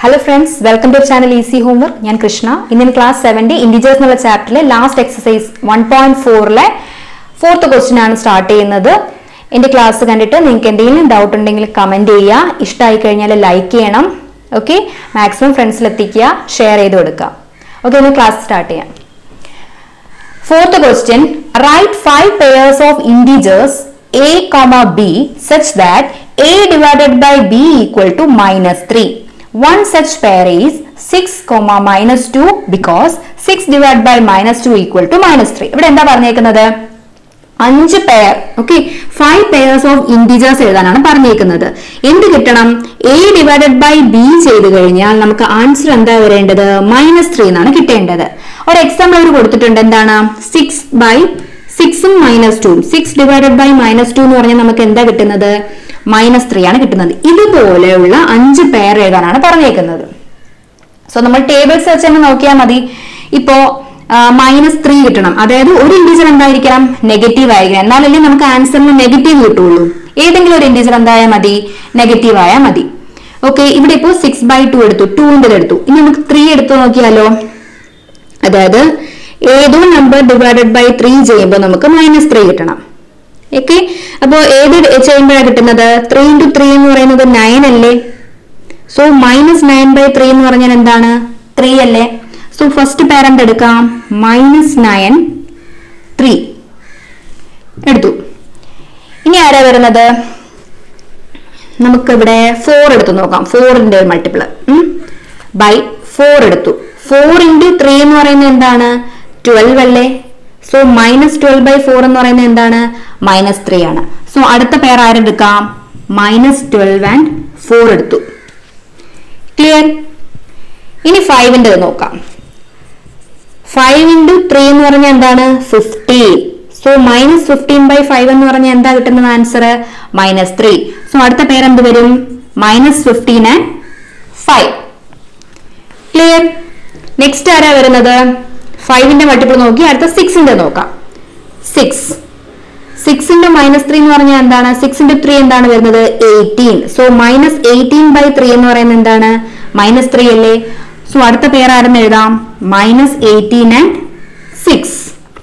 Hello friends welcome to channel easy homework ഞാൻ കൃഷ്ണ ഇന്ന് class സെവന്റെ ഇൻഡിജേഴ്സ് എന്നുള്ള ചാപ്റ്ററിലെ ലാസ്റ്റ് എക്സസൈസ് വൺ പോയിന്റ് ഫോറിലെ ഫോർത്ത് ക്വസ്റ്റ്യൻ ആണ് സ്റ്റാർട്ട് ചെയ്യുന്നത് എന്റെ ക്ലാസ് കണ്ടിട്ട് നിങ്ങൾക്ക് എന്തെങ്കിലും ഡൗട്ട് ഉണ്ടെങ്കിൽ കമന്റ് ചെയ്യുക ഇഷ്ടമായി കഴിഞ്ഞാൽ ലൈക്ക് ചെയ്യണം ഓക്കെ മാക്സിമം ഫ്രണ്ട്സിൽ എത്തിക്കുക ഷെയർ ചെയ്ത് കൊടുക്കുക ഓക്കെ ഒന്ന് ക്ലാസ് സ്റ്റാർട്ട് ചെയ്യാം Fourth question, write five pairs of integers a comma b such that a divided by b equal to minus 3. One such pair is 6 comma minus 2 because 6 divided by minus 2 equal to minus 3. ഇവിടെ എന്താ പറഞ്ഞേക്കുന്നത് അഞ്ച് pair okay five pairs of integers എഴുതാനാണ് പറഞ്ഞേക്കുന്നത് എന്ത് കിട്ടണം A divided by B ചെയ്ത് കഴിഞ്ഞാൽ നമുക്ക് ആൻസർ എന്താ വരേണ്ടത് മൈനസ് ത്രീ എന്നാണ് കിട്ടേണ്ടത് ഒരു എക്സാമ്പിൾ അവർ കൊടുത്തിട്ടുണ്ട് എന്താണ് സിക്സ് ബൈ സിക്സും minus two six divided by minus two എന്ന് പറഞ്ഞാൽ നമുക്ക് എന്താ കിട്ടുന്നത് മൈനസ് ത്രീ ആണ് കിട്ടുന്നത് ഇതുപോലെയുള്ള അഞ്ച് പെയർ എഴുതാനാണ് പറഞ്ഞേക്കുന്നത് സോ നമ്മൾ ടേബിൾസ് വെച്ച് തന്നെ നോക്കിയാൽ മതി ഇപ്പോ മൈനസ് ത്രീ കിട്ടണം അതായത് ഒരു ഇൻഡിജർ എന്തായിരിക്കണം നെഗറ്റീവ് ആയിരിക്കണം എന്നാലല്ലേ നമുക്ക് ആൻസറിന് നെഗറ്റീവ് കിട്ടുള്ളൂ ഏതെങ്കിലും ഒരു ഇൻഡിജർ എന്തായാൽ മതി നെഗറ്റീവ് ആയാൽ മതി ഓക്കെ ഇവിടെ ഇപ്പോൾ സിക്സ് ബൈ ടു എടുത്തു ടൂവിൻ്റെ എടുത്തു ഇനി നമുക്ക് ത്രീ എടുത്തു നോക്കിയാലോ അതായത് ഏതോ നമ്പർ ഡിവൈഡഡ് ബൈ ത്രീ ചെയ്യുമ്പോൾ നമുക്ക് മൈനസ് ത്രീ കിട്ടണം ഓക്കെ അപ്പോൾ ഏത് ചെയ്യുമ്പോഴാണ് കിട്ടുന്നത് ത്രീ ഇൻറ്റു ത്രീ എന്ന് പറയുന്നത് നയൻ അല്ലേ so minus nine by three എന്ന് പറഞ്ഞാൽ എന്താണ് ത്രീ അല്ലേ സോ ഫസ്റ്റ് പാരന്റ് എടുക്കാം മൈനസ് നയൻ ത്രീ എടുത്തു ഇനി ആരാ വരുന്നത് നമുക്കിവിടെ ഫോർ എടുത്തു നോക്കാം ഫോറിന്റെ മൾട്ടിപ്പിൾ ബൈ ഫോർ എടുത്തു ഫോർ ഇൻറ്റു ത്രീ എന്ന് പറയുന്നത് എന്താണ് ട്വൽവ് അല്ലേ so minus twelve by four എന്ന് പറയുന്നത് എന്താണ് മൈനസ് ത്രീ ആണ് സോ അടുത്ത പേർ ആരെടുക്കാം മൈനസ് ട്വൽവ് ആൻഡ് ഫോർ എടുത്തു ക്ലിയർ ഇനി ഫൈവിൻ്റെ നോക്കാം ഫൈവ് ഇൻറ്റു ത്രീ എന്ന് പറഞ്ഞാൽ എന്താണ് fifteen so minus fifteen by five എന്ന് പറഞ്ഞാൽ എന്താ കിട്ടുന്നത് ആൻസർ മൈനസ് ത്രീ സോ അടുത്ത പേരെന്ത് വരും minus fifteen and five clear next ആരാ വരുന്നത് ഫൈവിന്റെ മൾട്ടിപ്പിൾ നോക്കി അടുത്ത സിക്സിന്റെ നോക്കാം six six into minus three എന്ന് പറഞ്ഞാൽ എന്താണ് സിക്സ് ഇൻറ്റു ത്രീ എന്താണ് വരുന്നത് eighteen so minus eighteen by three എന്ന് പറയുന്നത് എന്താണ് മൈനസ് ത്രീ അല്ലേ സോ അടുത്ത പേർ ആരെന്ന് എഴുതാം minus eighteen and six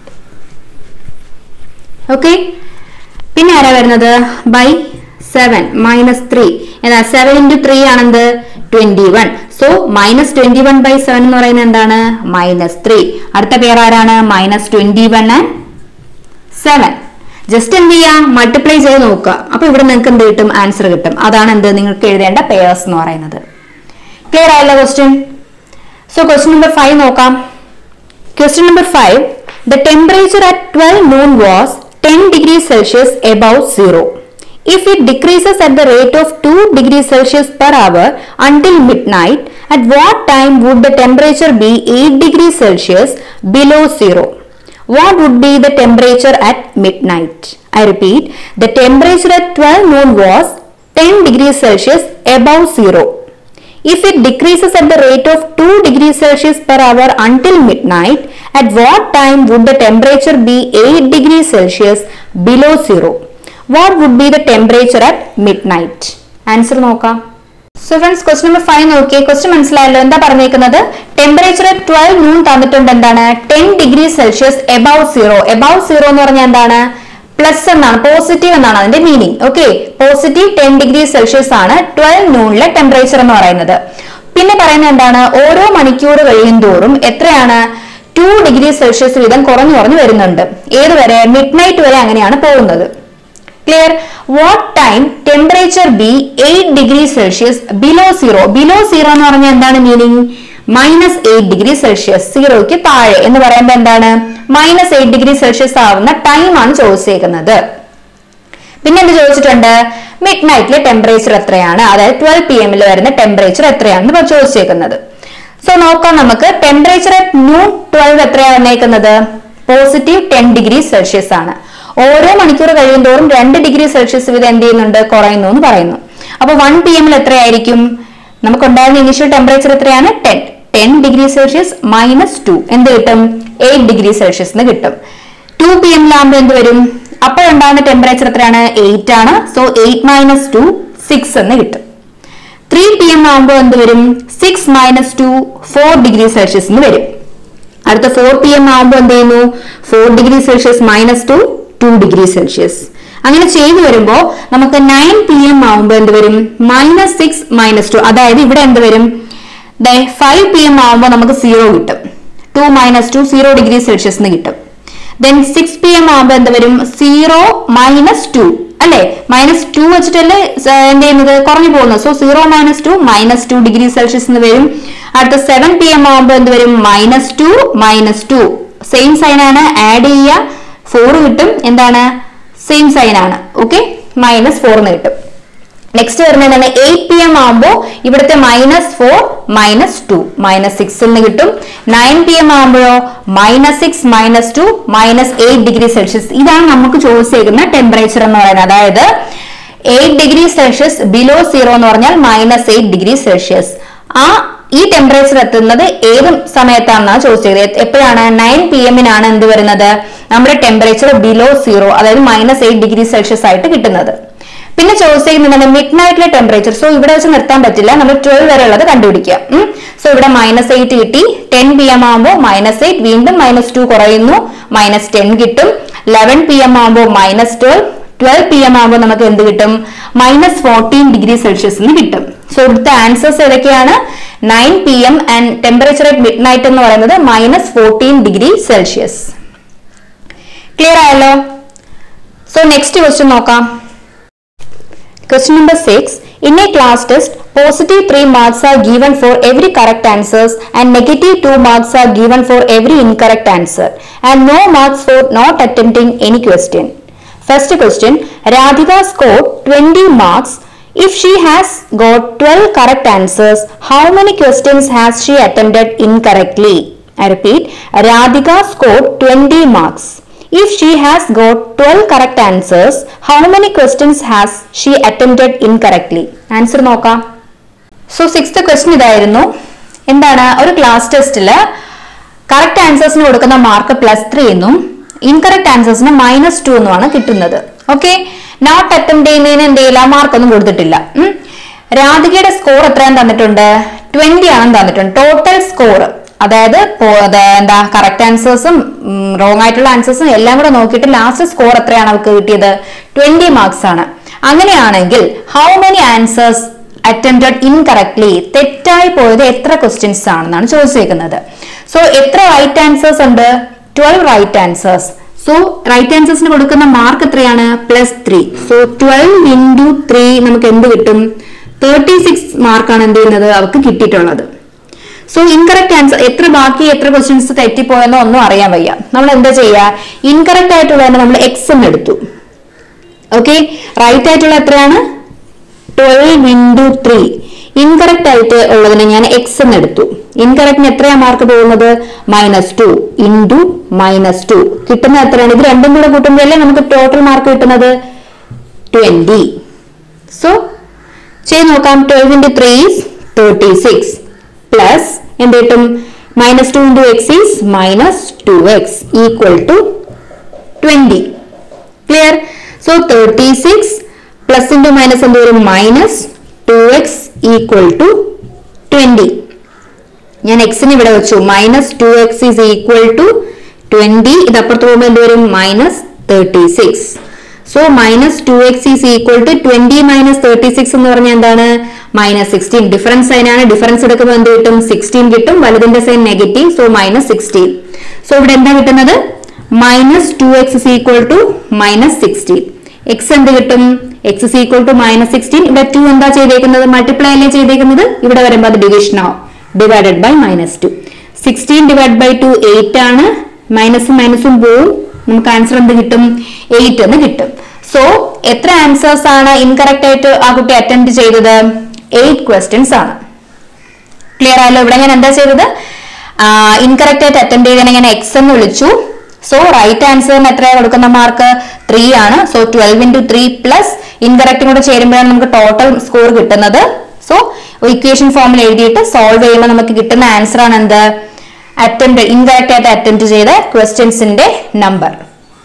okay പിന്നെ ആരാ വരുന്നത് ബൈ സെവൻ മൈനസ് ത്രീ എന്നാ സെവൻ ഇൻറ്റു ത്രീ ആണെന്ത് twenty one so minus twenty one by seven എന്ന് പറയുന്നത് എന്താണ് മൈനസ് ത്രീ അടുത്ത പേർ ആരാണ് minus twenty one and seven just എന്ത് ചെയ്യാം മൾട്ടിപ്ലൈ ചെയ്ത് നോക്കുക അപ്പൊ ഇവിടെ നിങ്ങൾക്ക് എന്ത് കിട്ടും ആൻസർ കിട്ടും അതാണ് എന്ത് നിങ്ങൾക്ക് എഴുതേണ്ട പേയേഴ്സ് എന്ന് പറയുന്നത് ക്ലിയർ ആയല്ലോ question so question number five നോക്കാം question number five the temperature at twelve noon was ten degree Celsius above zero If it decreases at the rate of 2 degrees Celsius per hour until midnight, at what time would the temperature be 8 degrees Celsius below zero? What would be the temperature at midnight? I repeat, the temperature at 12 noon was 10 degrees Celsius above zero. If it decreases at the rate of 2 degrees Celsius per hour until midnight, at what time would the temperature be 8 degrees Celsius below zero? What would be the temperature at midnight answer നോക്കാം so friends question number five നോക്കിയേ question മനസ്സിലായല്ലോ എന്താ പറഞ്ഞേക്കുന്നത് temperature at twelve noon തന്നിട്ടുണ്ട് എന്താണ് ten degree Celsius above zero above zero എന്ന് പറഞ്ഞാൽ എന്താണ് പ്ലസ് എന്നാണ് പോസിറ്റീവ് എന്നാണ് അതിന്റെ meaning okay positive ten degree Celsius ആണ് ട്വൽവ് നൂണിലെ ടെമ്പറേച്ചർ എന്ന് പറയുന്നത് പിന്നെ പറയുന്നത് എന്താണ് ഓരോ മണിക്കൂർ കഴിയും തോറും എത്രയാണ് ടു ഡിഗ്രി സെൽഷ്യസ് വീതം കുറഞ്ഞു കുറഞ്ഞു വരുന്നുണ്ട് ഏതുവരെ മിഡ് നൈറ്റ് വരെ അങ്ങനെയാണ് പോകുന്നത് clear what time temperature be eight degree Celsius below zero below zero എന്ന് പറഞ്ഞാൽ എന്താണ് meaning minus eight degree Celsius സീറോയ്ക്ക് താഴെ എന്ന് പറയുമ്പോൾ എന്താണ് മൈനസ് എയ്റ്റ് ഡിഗ്രി സെൽഷ്യസ് ആവുന്ന ടൈമാണ് ചോദിച്ചേക്കുന്നത് പിന്നെ എന്ത് ചോദിച്ചിട്ടുണ്ട് മിഡ് നൈറ്റിലെ ടെമ്പറേച്ചർ എത്രയാണ് അതായത് ട്വൽവ് പി എമ്മിൽ വരുന്ന ടെമ്പറേച്ചർ എത്രയാണെന്ന് ചോദിച്ചേക്കുന്നത് സോ നോക്കാം നമുക്ക് ടെമ്പറേച്ചർ അറ്റ് നൂൺ ട്വൽവ് എത്രയാണ് വന്നേക്കുന്നത് പോസിറ്റീവ് ടെൻ ഡിഗ്രി സെൽഷ്യസ് ആണ് ഓരോ മണിക്കൂർ കഴിയുന്തോറും രണ്ട് ഡിഗ്രി സെൽഷ്യസ് വീതം എന്ത് ചെയ്യുന്നുണ്ട് കുറയുന്നു എന്ന് പറയുന്നു അപ്പൊ വൺ പി എമ്മിൽ എത്രയായിരിക്കും നമുക്കുണ്ടായിരുന്ന ഇനീഷ്യൽ ടെമ്പറേച്ചർ എത്രയാണ് ten ten degree Celsius minus two എന്ത് കിട്ടും എയ്റ്റ് ഡിഗ്രി സെൽഷ്യസ് എന്ന് കിട്ടും ടു പി എമ്മിലാകുമ്പോൾ എന്ത് വരും അപ്പോഴുണ്ടാകുന്ന ടെമ്പറേച്ചർ എത്രയാണ് എയ്റ്റ് ആണ് so eight minus two six എന്ന് കിട്ടും ത്രീ പി എം ആകുമ്പോൾ എന്ത് വരും six minus two four degree Celsius എന്ന് വരും അടുത്ത ഫോർ പി എം ആകുമ്പോൾ എന്ത് ചെയ്യുന്നു four degree Celsius minus two two degree Celsius അങ്ങനെ ചെയ്തു വരുമ്പോൾ നമുക്ക് നയൻ പി എം ആകുമ്പോൾ എന്ത് വരും മൈനസ് സിക്സ് മൈനസ് ടു അതായത് ഇവിടെ എന്ത് വരും ഫൈവ് പി എം ആകുമ്പോൾ നമുക്ക് സീറോ കിട്ടും two minus two zero degree Celsius എന്ന് കിട്ടും ദെൻ സിക്സ് പി എം ആകുമ്പോൾ എന്ത് വരും സീറോ മൈനസ് ടു അല്ലെ മൈനസ് ടു വെച്ചിട്ടല്ലേ സ- എന്ത് ചെയ്യുന്നത് കുറഞ്ഞു പോകുന്നത് so zero minus two minus two degree Celsius എന്ന് വരും അടുത്ത സെവൻ പി എം ആകുമ്പോൾ എന്ത് വരും minus two minus two same sign ആണ് ആഡ് ചെയ്യുക ഫോർ കിട്ടും എന്താണ് സെയിം സൈൻ ആണ് ഓക്കെ മൈനസ് ഫോർ എന്ന് കിട്ടും നെക്സ്റ്റ് വരുന്നത് എന്താണ് എയ്റ്റ് പി എം ആകുമ്പോൾ ഇവിടുത്തെ minus four minus two minus six എന്ന് കിട്ടും നയൻ പി എം ആകുമ്പോഴോ minus six minus two minus eight degree Celsius ഇതാണ് നമുക്ക് ചോദിച്ചേക്കുന്ന ടെമ്പറേച്ചർ എന്ന് പറയുന്നത് അതായത് eight degree Celsius below zero എന്ന് പറഞ്ഞാൽ മൈനസ് എയ്റ്റ് ഡിഗ്രി സെൽഷ്യസ് ആ ഈ ടെമ്പറേച്ചർ എത്തുന്നത് ഏത് സമയത്താണെന്നാണ് ചോദിച്ചത് എപ്പോഴാണ് നയൻ പി എമ്മിനാണ് എന്ത് വരുന്നത് നമ്മുടെ ടെമ്പറേച്ചർ ബിലോ സീറോ അതായത് മൈനസ് എയ്റ്റ് ഡിഗ്രി സെൽഷ്യസ് ആയിട്ട് കിട്ടുന്നത് പിന്നെ ചോദിച്ചിരിക്കുന്നത് മിഡ് നൈറ്റിലെ ടെമ്പറേച്ചർ സോ ഇവിടെ വെച്ച് നിർത്താൻ പറ്റില്ല നമ്മൾ ട്വൽവ് വരെ ഉള്ളത് കണ്ടുപിടിക്കുക സോ ഇവിടെ മൈനസ് എയ്റ്റ് കിട്ടി ടെൻ പി എം ആകുമ്പോൾ മൈനസ് എയ്റ്റ് വീണ്ടും മൈനസ് ടു കുറയുന്നു മൈനസ് ടെൻ കിട്ടും ലെവൻ പി എം ആകുമ്പോൾ minus twelve twelve P M ആകുമ്പോൾ നമുക്ക് എന്ത് കിട്ടും മൈനസ് ഫോർട്ടീൻ ഡിഗ്രി സെൽഷ്യസ് എന്ന് കിട്ടും സോ ഇവിടുത്തെ ആൻസേഴ്സ് ഏതൊക്കെയാണ് nine P M and temperature at midnight എന്ന് പറയുന്നത് minus fourteen degree Celsius clear ആയല്ലോ സോ നെക്സ്റ്റ് ക്വസ്റ്റ്യൻ നോക്കാം Question number 6. In a class test, positive 3 marks are given for every correct answers and negative 2 marks are given for every incorrect answer and no marks for not attempting any question. First question, Radhika scored 20 marks. If she has got 12 correct answers, how many questions has she attempted incorrectly? I repeat, Radhika scored 20 marks. If she has got 12 correct answers, how many questions has she attempted incorrectly? Answer നോക്കാം so sixth question ഇതായിരുന്നു എന്താണ് ഒരു class ടെസ്റ്റിൽ correct ആൻസേഴ്സിന് കൊടുക്കുന്ന mark plus three എന്നും incorrect ആൻസേഴ്സിന് minus two എന്നുമാണ് കിട്ടുന്നത് ഓക്കെ നോട്ട് അറ്റംപ്റ്റ് ചെയ്യുന്നതിന് എന്ത് ചെയ്യില്ല മാർക്കൊന്നും കൊടുത്തിട്ടില്ല ഉം. രാധികയുടെ സ്കോർ എത്രയാണ് തന്നിട്ടുണ്ട് ട്വന്റി ആണെന്ന് തന്നിട്ടുണ്ട് ടോട്ടൽ സ്കോർ അതായത് പോ- അത് എന്താ കറക്റ്റ് ആൻസേഴ്സും റോങ് ആയിട്ടുള്ള ആൻസേഴ്സും എല്ലാം കൂടെ നോക്കിയിട്ട് ലാസ്റ്റ് സ്കോർ എത്രയാണ് അവർക്ക് കിട്ടിയത് ട്വന്റി മാർക്സ് ആണ് അങ്ങനെയാണെങ്കിൽ how many answers attempted incorrectly തെറ്റായി പോയത് എത്ര ക്വസ്റ്റ്യൻസ് ആണെന്നാണ് ചോദിച്ചേക്കുന്നത് സോ എത്ര റൈറ്റ് ആൻസേഴ്സ് ഉണ്ട് twelve right answers so right ആൻസേഴ്സിന് കൊടുക്കുന്ന മാർക്ക് എത്രയാണ് plus three so twelve into three നമുക്ക് എന്ത് കിട്ടും തേർട്ടി സിക്സ് മാർക്കാണ് എന്ത് ചെയ്യുന്നത് അവർക്ക് കിട്ടിയിട്ടുള്ളത് സോ ഇൻകറക്റ്റ് ആൻസർ എത്ര ബാക്കി എത്ര ക്വസ്റ്റ്യൻസ് തെറ്റിപ്പോയെന്നോ ഒന്നും അറിയാൻ വയ്യ നമ്മൾ എന്താ ചെയ്യുക ഇൻകറക്റ്റ് ആയിട്ടുള്ളതിന് നമ്മൾ എക്സ് എന്ന് എടുത്തു ഓക്കെ റൈറ്റ് ആയിട്ടുള്ള എത്രയാണ് ട്വൽവ് ഇൻറ്റു ത്രീ ഇൻകറക്റ്റ് ആയിട്ട് ഉള്ളതിന് ഞാൻ എക്സ് എന്ന് എടുത്തു ഇൻകറക്റ്റിന് എത്രയാ മാർക്ക് പോകുന്നത് minus two into minus two കിട്ടുന്ന എത്രയാണ് ഇത് രണ്ടും കൂടെ കൂട്ടുമ്പോഴല്ലേ നമുക്ക് ടോട്ടൽ മാർക്ക് കിട്ടുന്നത് ട്വന്റി സോ ചെയ്ത് നോക്കാം twelve into three is thirty six plus എന്ത് കിട്ടും minus two into X is minus two X equal to twenty clear so thirty six plus into minus എന്ത് വരും minus two X equal to twenty ഞാൻ എക്സിന് ഇവിടെ വെച്ചു minus two X is equal to twenty ഇത് അപ്പുറത്ത് പോകുമ്പോൾ എന്ത് വരും minus thirty six so minus two X is equal to twenty minus thirty six എന്ന് പറഞ്ഞാൽ എന്താണ് മൈനസ് സിക്സ്റ്റീൻ ഡിഫറൻസ് സൈൻ ആണ് ഡിഫറൻസ് എടുക്കുമ്പോൾ എന്ത് കിട്ടും സിക്സ്റ്റീൻ കിട്ടും വലുതിന്റെ sign negative so minus sixteen so ഇവിടെ എന്താ കിട്ടുന്നത് minus two X is equal to minus sixteen X എന്ത് കിട്ടും X is equal to minus sixteen ഇവിടെ ടു എന്താ ചെയ്തേക്കുന്നത് മൾട്ടിപ്ലൈ അല്ലേ ചെയ്തേക്കുന്നത് ഇവിടെ വരുമ്പോൾ അത് ഡിവിഷൻ ആവും divided by minus two sixteen divide by two eight ആണ് മൈനസും മൈനസും പോവും നമുക്ക് ആൻസർ എന്ത് കിട്ടും എയ്റ്റ് എന്ന് കിട്ടും സോ എത്ര ആൻസേഴ്സ് ആണ് ഇൻകറക്റ്റ് ആയിട്ട് ആ കുട്ടി അറ്റംപ്റ്റ് ചെയ്തത് എയ്റ്റ് ക്വസ്റ്റ്യൻസ് ആണ് ക്ലിയർ ആയല്ലോ ഇവിടെ ഞാൻ എന്താ ചെയ്തത് ഇൻകറക്റ്റ് ആയിട്ട് അറ്റംപ്റ്റ് ചെയ്തതിനെ ഞാൻ എക്സ് എന്ന് വിളിച്ചു സോ റൈറ്റ് ആൻസറിന് എത്രയാണ് കൊടുക്കുന്ന മാർക്ക് ത്രീ ആണ് so twelve into three plus ഇൻകറക്റ്റും കൂടെ ചേരുമ്പോഴാണ് നമുക്ക് ടോട്ടൽ സ്കോർ കിട്ടുന്നത് സോ ഇക്വേഷൻ ഫോമിൽ എഴുതിയിട്ട് സോൾവ് ചെയ്യുമ്പോൾ നമുക്ക് കിട്ടുന്ന ആൻസർ ആണ് എന്ത് അറ്റംപ്റ്റ് ഇൻകറക്റ്റ് ആയിട്ട് അറ്റംപ്റ്റ് ചെയ്ത ക്വസ്റ്റ്യൻസിന്റെ number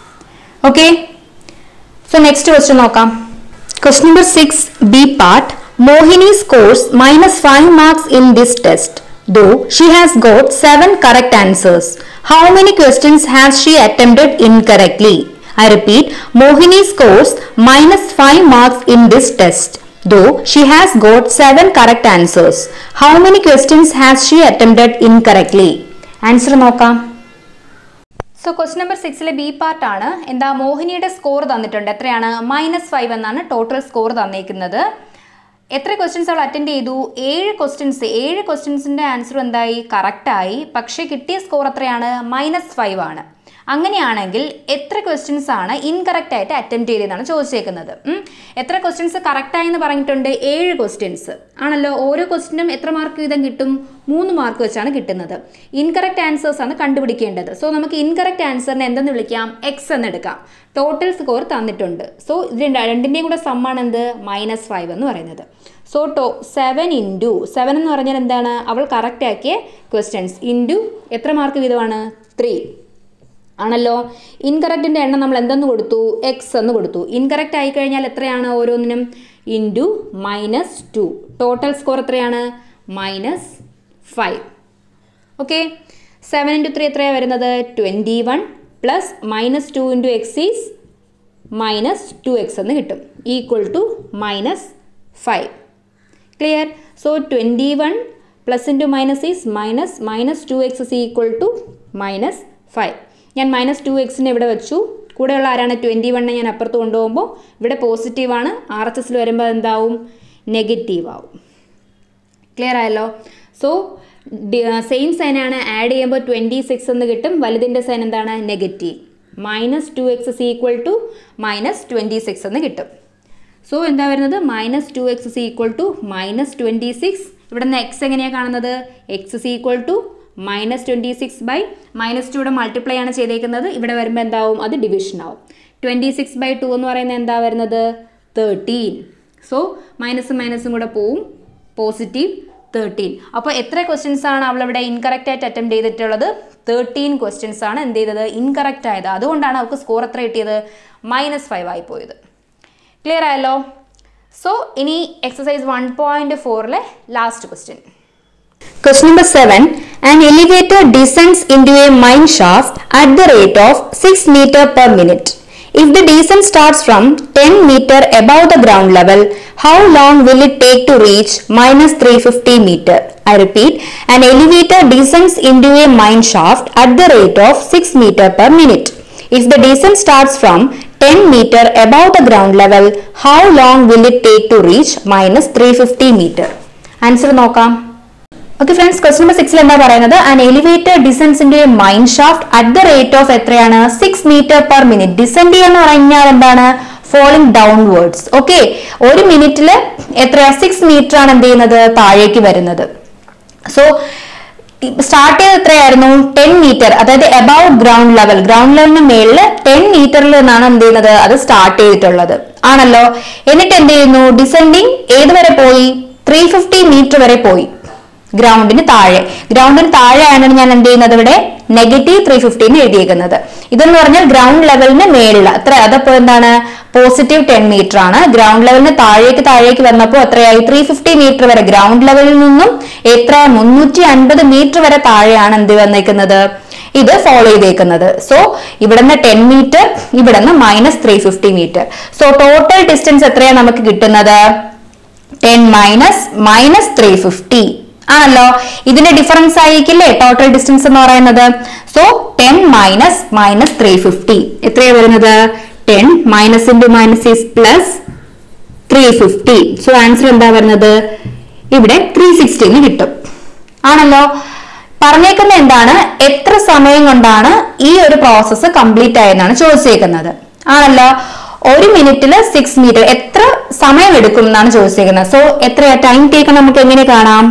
okay so next question നോക്കാം question number six B part Mohini scores minus 5 marks in this test, though she has got 7 correct answers. How many questions has she attempted incorrectly? I repeat, Mohini scores minus 5 marks in this test, though she has got 7 correct answers. How many questions has she attempted incorrectly? Answer നോക്കാം so quest number സിക്സിലെ B part ആണ് എന്താ മോഹിനിയുടെ score തന്നിട്ടുണ്ട് എത്രയാണ് minus five എന്നാണ് total score തന്നേക്കുന്നത് എത്ര ക്വസ്റ്റ്യൻസ് അവൾ അറ്റൻഡ് ചെയ്തു ഏഴ് ക്വസ്റ്റ്യൻസ് ഏഴ് ക്വസ്റ്റ്യൻസിൻ്റെ ആൻസർ എന്തായി കറക്റ്റായി പക്ഷേ കിട്ടിയ സ്കോർ എത്രയാണ് മൈനസ് ഫൈവ് ആണ് അങ്ങനെയാണെങ്കിൽ എത്ര ക്വസ്റ്റ്യൻസ് ആണ് ഇൻകറക്റ്റ് ആയിട്ട് അറ്റൻഡ് ചെയ്തതെന്നാണ് ചോദിച്ചേക്കുന്നത് ഉം. എത്ര ക്വസ്റ്റ്യൻസ് കറക്റ്റായി എന്ന് പറഞ്ഞിട്ടുണ്ട് ഏഴ് ക്വസ്റ്റ്യൻസ് ആണല്ലോ ഓരോ ക്വസ്റ്റ്യനും എത്ര മാർക്ക് വീതം കിട്ടും മൂന്ന് മാർക്ക് വെച്ചാണ് കിട്ടുന്നത് ഇൻകറക്റ്റ് ആൻസേഴ്സ് ആണ് കണ്ടുപിടിക്കേണ്ടത് സോ നമുക്ക് ഇൻകറക്റ്റ് ആൻസറിനെ എന്തെന്ന് വിളിക്കാം എക്സ് എന്ന് എടുക്കാം ടോട്ടൽ സ്കോർ തന്നിട്ടുണ്ട് സോ ഇത് രണ്ടിൻ്റെയും കൂടെ സമ്മാണ് എന്ത് മൈനസ് ഫൈവ് എന്ന് പറയുന്നത് so to seven into seven എന്ന് പറഞ്ഞാൽ എന്താണ് അവൾ കറക്റ്റ് ആക്കിയ ക്വസ്റ്റ്യൻസ് ഇൻറ്റു എത്ര മാർക്ക് വീതമാണ് ത്രീ ആണല്ലോ ഇൻകറക്റ്റിൻ്റെ എണ്ണം നമ്മൾ എന്തെന്ന് കൊടുത്തു എക്സ് എന്ന് കൊടുത്തു ഇൻകറക്റ്റ് ആയി കഴിഞ്ഞാൽ എത്രയാണ് ഓരോന്നിനും into minus two total score എത്രയാണ് minus five okay seven into three എത്രയാണ് വരുന്നത് twenty one plus minus two into X is minus two x എന്ന് കിട്ടും equal to minus five clear so twenty one plus into minus is minus minus two X is equal to minus five ഞാൻ minus two എക്സിനെ ഇവിടെ വെച്ചു കൂടെയുള്ള ആരാണ് twenty വണ്ണിനെ ഞാൻ അപ്പുറത്ത് കൊണ്ടുപോകുമ്പോൾ ഇവിടെ പോസിറ്റീവാണ് ആർ എച്ച് എസിൽ വരുമ്പോൾ എന്താവും നെഗറ്റീവ് ആവും ക്ലിയർ ആയല്ലോ സോ സെയിം സൈനാണ് ആഡ് ചെയ്യുമ്പോൾ ട്വൻറ്റി സിക്സ് എന്ന് കിട്ടും വലുതിൻ്റെ സൈൻ എന്താണ് negative minus two X is equal to minus twenty six എന്ന് കിട്ടും സോ എന്താ വരുന്നത് minus two X is equal to minus twenty six ഇവിടെ നിന്ന് എക്സ് എങ്ങനെയാണ് കാണുന്നത് x is equal to minus twenty six by minus ടുയുടെ മൾട്ടിപ്ലൈ ആണ് ചെയ്തേക്കുന്നത് ഇവിടെ വരുമ്പോൾ എന്താവും അത് ഡിവിഷൻ ആവും ട്വൻറ്റി സിക്സ് ബൈ ടു എന്ന് പറയുന്നത് എന്താ വരുന്നത് തേർട്ടീൻ സോ മൈനസും മൈനസും കൂടെ പോവും പോസിറ്റീവ് തേർട്ടീൻ അപ്പോൾ എത്ര ക്വസ്റ്റ്യൻസ് ആണ് അവളിവിടെ ഇൻകറക്റ്റ് ആയിട്ട് അറ്റംപ്റ്റ് ചെയ്തിട്ടുള്ളത് തേർട്ടീൻ ക്വസ്റ്റ്യൻസ് ആണ് എന്ത് ചെയ്തത് ഇൻകറക്റ്റ് ആയത് അതുകൊണ്ടാണ് അവൾക്ക് സ്കോർ എത്ര കിട്ടിയത് മൈനസ് ഫൈവ് ആയി പോയത് ക്ലിയർ ആയല്ലോ സോ ഇനി എക്സസൈസ് വൺ പോയിന്റ് ഫോറിലെ last question Question number 7. An elevator descends into a mine shaft at the rate of 6 meter per minute. If the descent starts from 10 meter above the ground level, how long will it take to reach minus 350 meter? I repeat, an elevator descends into a mine shaft at the rate of 6 meter per minute. If the descent starts from 10 meter above the ground level, how long will it take to reach minus 350 meter? Answer നോക്കാം okay friends quest number സിക്സിൽ എന്താ പറയുന്നത് an elevator descends in a mine shaft at the rate of എത്രയാണ് six metre per minute descend ചെയ്യാന്ന് പറഞ്ഞാൽ എന്താണ് falling downwards okay ഒരു മിനിറ്റിൽ എത്രയാ സിക്സ് മീറ്റർ ആണ് എന്ത് ചെയ്യുന്നത് താഴേക്ക് വരുന്നത് സോ സ്റ്റാർട്ട് ചെയ്ത് എത്രയായിരുന്നു ടെൻ മീറ്റർ അതായത് എബവ് ഗ്രൗണ്ട് ലെവൽ ഗ്രൗണ്ട് ലെവലിന് മേളിൽ ടെൻ മീറ്ററിൽ നിന്നാണ് എന്ത് ചെയ്യുന്നത് അത് സ്റ്റാർട്ട് ചെയ്തിട്ടുള്ളത് ആണല്ലോ എന്നിട്ട് എന്ത് ചെയ്യുന്നു ഡിസെൻഡിങ് ഏത് വരെ പോയി ത്രീ ഫിഫ്റ്റി മീറ്റർ വരെ പോയി ഗ്രൗണ്ടിന് താഴെ ഗ്രൗണ്ടിന് താഴെയാണ് ഞാൻ എന്ത് ചെയ്യുന്നത് ഇവിടെ നെഗറ്റീവ് ത്രീ ഫിഫ്റ്റി എന്ന് എഴുതിയേക്കുന്നത് ഇതെന്ന് പറഞ്ഞാൽ ഗ്രൗണ്ട് ലെവലിന് മേളിൽ അത്ര അതപ്പോ എന്താണ് പോസിറ്റീവ് ടെൻ മീറ്റർ ആണ് ഗ്രൗണ്ട് ലെവലിന് താഴേക്ക് താഴേക്ക് വന്നപ്പോൾ എത്രയായി ത്രീ ഫിഫ്റ്റി മീറ്റർ വരെ ഗ്രൗണ്ട് ലെവലിൽ നിന്നും എത്ര മുന്നൂറ്റി അൻപത് മീറ്റർ വരെ താഴെയാണ് എന്ത് വന്നേക്കുന്നത് ഇത് ഫോളോ ചെയ്തേക്കുന്നത് സോ ഇവിടുന്ന് ടെൻ മീറ്റർ ഇവിടുന്ന് minus three fifty metre so total distance എത്രയാണ് നമുക്ക് കിട്ടുന്നത് ten minus minus three fifty ആണല്ലോ ഇതിന്റെ ഡിഫറൻസ് ആയിരിക്കില്ലേ ടോട്ടൽ ഡിസ്റ്റൻസ് എന്ന് പറയുന്നത് so ten minus minus three fifty എത്രയാ വരുന്നത് ten minus into minus is plus three fifty so answer എന്താ വരുന്നത് ഇവിടെ ത്രീ സിക്സ്റ്റീന് കിട്ടും ആണല്ലോ പറഞ്ഞേക്കുന്ന എന്താണ് എത്ര സമയം കൊണ്ടാണ് ഈ ഒരു പ്രോസസ്സ് കംപ്ലീറ്റ് ആയെന്നാണ് ചോദിച്ചേക്കുന്നത് ആണല്ലോ ഒരു മിനിറ്റിൽ സിക്സ് മീറ്റർ എത്ര സമയം എടുക്കും എന്നാണ് ചോദിച്ചേക്കുന്നത് സോ എത്രയാ ടൈം ടേക്കൺ നമുക്ക് എങ്ങനെ കാണാം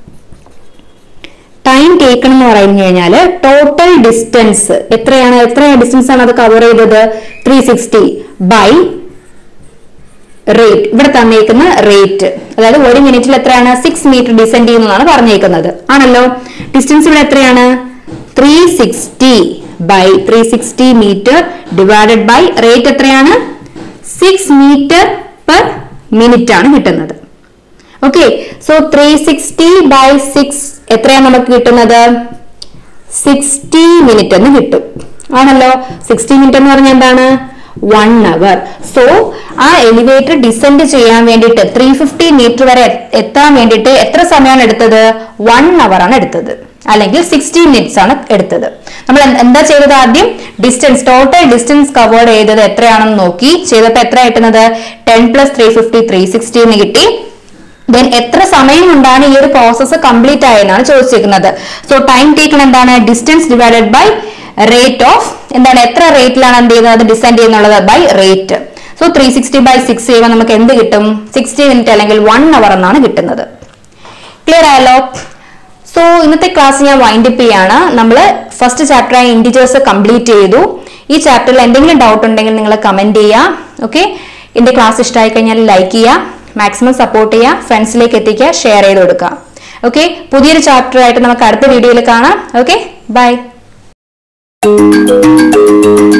ടൈം ടേക്കൺ എന്ന് പറഞ്ഞു കഴിഞ്ഞാൽ ടോട്ടൽ ഡിസ്റ്റൻസ് എത്രയാണ് എത്ര ഡിസ്റ്റൻസ് ആണ് അത് കവർ ചെയ്തത് ത്രീ സിക്സ്റ്റി ബൈ റേറ്റ് ഇവിടെ തന്നേക്കുന്ന റേറ്റ് അതായത് ഒരു മിനിറ്റിൽ എത്രയാണ് സിക്സ് മീറ്റർ ഡിസെൻഡ് ചെയ്യുന്നതാണ് പറഞ്ഞേക്കുന്നത് ആണല്ലോ ഡിസ്റ്റൻസ് ഇവിടെ എത്രയാണ് three sixty by three sixty metre divided by rate എത്രയാണ് സിക്സ് മീറ്റർ പെർ മിനിറ്റ് ആണ് കിട്ടുന്നത് okay so three sixty by six എത്രയാണ് നമുക്ക് കിട്ടുന്നത് സിക്സ്റ്റി മിനിറ്റ് എന്ന് കിട്ടും ആണല്ലോ സിക്സ്റ്റി മിനിറ്റ് എന്ന് പറഞ്ഞാൽ എന്താണ് വൺ അവർ സോ ആ എലിവേറ്റർ ഡിസെൻഡ് ചെയ്യാൻ വേണ്ടിയിട്ട് ത്രീ ഫിഫ്റ്റി മീറ്റർ വരെ എ- എത്താൻ വേണ്ടിയിട്ട് എത്ര സമയമാണ് എടുത്തത് വൺ അവർ ആണ് എടുത്തത് അല്ലെങ്കിൽ സിക്സ്റ്റി മിനിറ്റ്സ് ആണ് എടുത്തത് നമ്മൾ എന്ത് എന്താ ചെയ്തത് ആദ്യം ഡിസ്റ്റൻസ് ടോട്ടൽ ഡിസ്റ്റൻസ് കവേർഡ് ചെയ്തത് എത്രയാണെന്ന് നോക്കി ചെയ്തപ്പോൾ എത്ര കിട്ടുന്നത് ten plus three fifty three sixty എന്ന് കിട്ടി ദെൻ എത്ര സമയം കൊണ്ടാണ് ഈ ഒരു പ്രോസസ്സ് കംപ്ലീറ്റ് ആയെന്നാണ് ചോദിച്ചിരിക്കുന്നത് സോ ടൈം ടേക്കൺ എന്താണ് distance divided by rate of എന്താണ് എത്ര റേറ്റിലാണ് എന്ത് ചെയ്യുന്നത് ഡിസെൻഡ് ചെയ്യുന്നുള്ളത് by rate so three sixty by six ചെയ്യുമ്പോൾ നമുക്ക് എന്ത് കിട്ടും സിക്സ്റ്റി മിനിറ്റ് അല്ലെങ്കിൽ വൺ അവർ എന്നാണ് കിട്ടുന്നത് ക്ലിയർ ആയല്ലോ സോ ഇന്നത്തെ ക്ലാസ് ഞാൻ വൈൻഡ് അപ്പ് ചെയ്യാണ് നമ്മൾ ഫസ്റ്റ് ചാപ്റ്ററായ ഇൻഡിജേഴ്സ് കംപ്ലീറ്റ് ചെയ്തു ഈ ചാപ്റ്ററിൽ എന്തെങ്കിലും ഡൗട്ട് ഉണ്ടെങ്കിൽ നിങ്ങൾ കമന്റ് ചെയ്യുക ഓക്കെ എന്റെ ക്ലാസ് ഇഷ്ടമായി കഴിഞ്ഞാൽ ലൈക്ക് ചെയ്യുക മാക്സിമം സപ്പോർട്ട് ചെയ്യുക ഫ്രണ്ട്സിലേക്ക് എത്തിക്കുക ഷെയർ ചെയ്ത് കൊടുക്കുക ഓക്കെ പുതിയൊരു ചാപ്റ്റർ ആയിട്ട് നമുക്ക് അടുത്ത വീഡിയോയിൽ കാണാം ഓക്കെ ബൈ